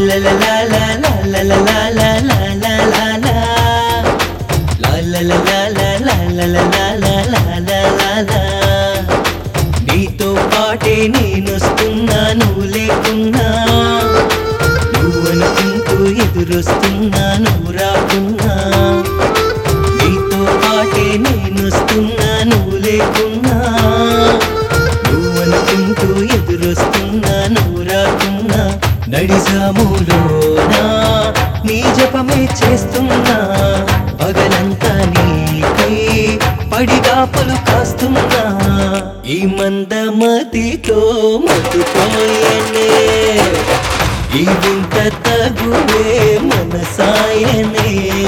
లా లా లా లా లా లా లా లా లా లా లా లా. లా లా లా లా లా లా లా లా లా లా లా లా లా లా. నీతో పాటే నేనొస్తున్నా నువ్వు లేకున్నా నువ్వు అనుకుంటూ ఎదురొస్తున్నా నువ్వు రాకున్నా నీతో పాటే నేనొస్తున్నా నువ్వు లేకున్నా నువ్వు అనుకుంటూ ఎదురొస్తున్నా నువ్వు రాకున్నా నడిజాములోనా నీ జపమే చేస్తున్నా పగలంతా నీకై పడిగాపులు కాస్తున్నా ఈ మందమతితో మతిపోయనే ఈ వింత తగువే మనసాయనే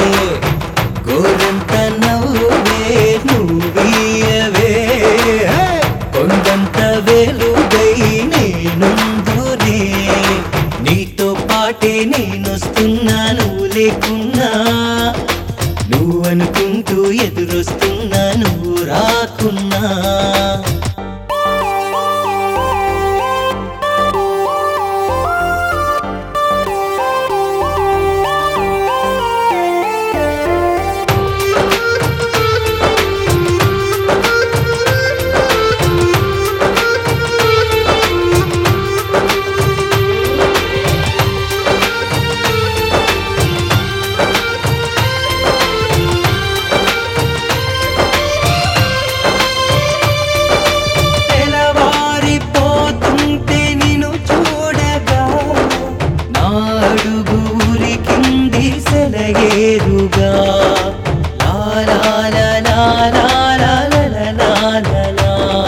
గోరంత నవ్వే నువ్వీయవే కొండంత వెలుగై నేనుందునే నీతో పాటే నేనొస్తున్నా నువ్వు లేకున్నా నువ్వు అనుకుంటూ ఎదురొస్తున్నా నువ్వు రాకున్నా తెలవారిపోతుంటే నిన్ను చూడగా నా అడుగు ఉరికింది సెలయేరుగా లా లా లా లా లా లా లా లా లా లా లా.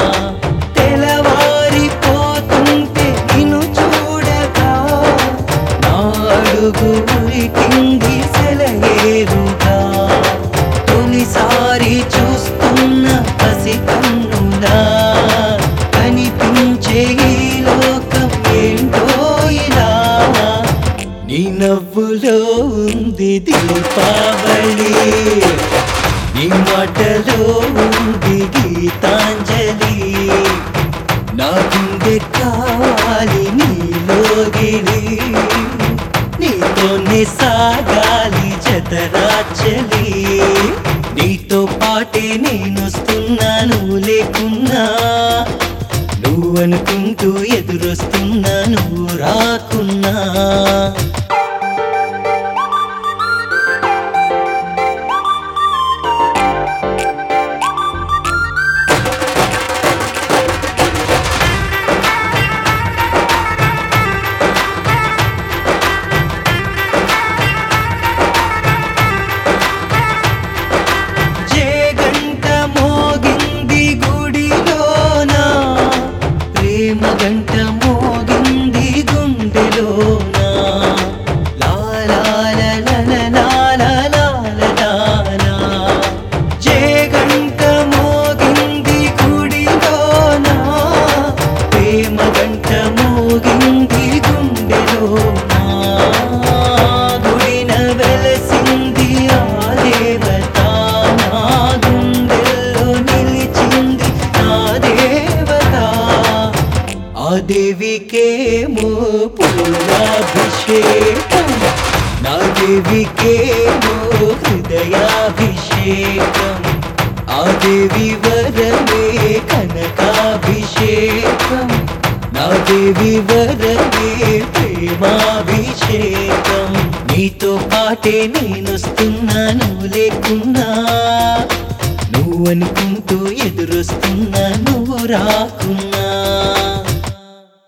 తెలవారిపోతుంటే నిన్ను చూడగా నా అడుగు ఉరికింది సెలయేరుగా తొలిసారి చూస్తున్న పసి కన్నులా కనిపించే ఈ లోకం ఏంటో ఇలా నీ నవ్వులో ఉంది దీపావళి నీ మాటలో ఉంది గీతాంజలి నా గుండె కావాలి నీలోగిలి నీతోనే సాగాలి జతరాచలి నీతో పాటే నేనొస్తున్నా నువ్వు లేకున్నా నువ్వు అనుకుంటూ ఎదురొస్తున్నా నువ్వు రాకున్నా జే గంట మోగింది గుడిలోనా ప్రేమ గంట మోగింది గుండెలోనా లా లా లా లా లా లా లా లా లా లా. జే గంట మోగింది గుడిలోనా ప్రేమ గంట మోగింది గుండెలోనా గుడిన వెలసింది ఆ దేవత నా గుండెల్లో నిలిచింది నా దేవత ఆ దేవికేమో పూలాభిషేకం నా దేవికేమో హృదయాభిషేకం ఆ దేవి వరమే కనకాభిషేకం నా దేవి వరమే ప్రేమాభిషేకం నీతో పాటే నేనొస్తున్నా నువ్వు లేకున్నా నువ్వు అనుకుంటూ ఎదురొస్తున్నా నువ్వు రాకున్నా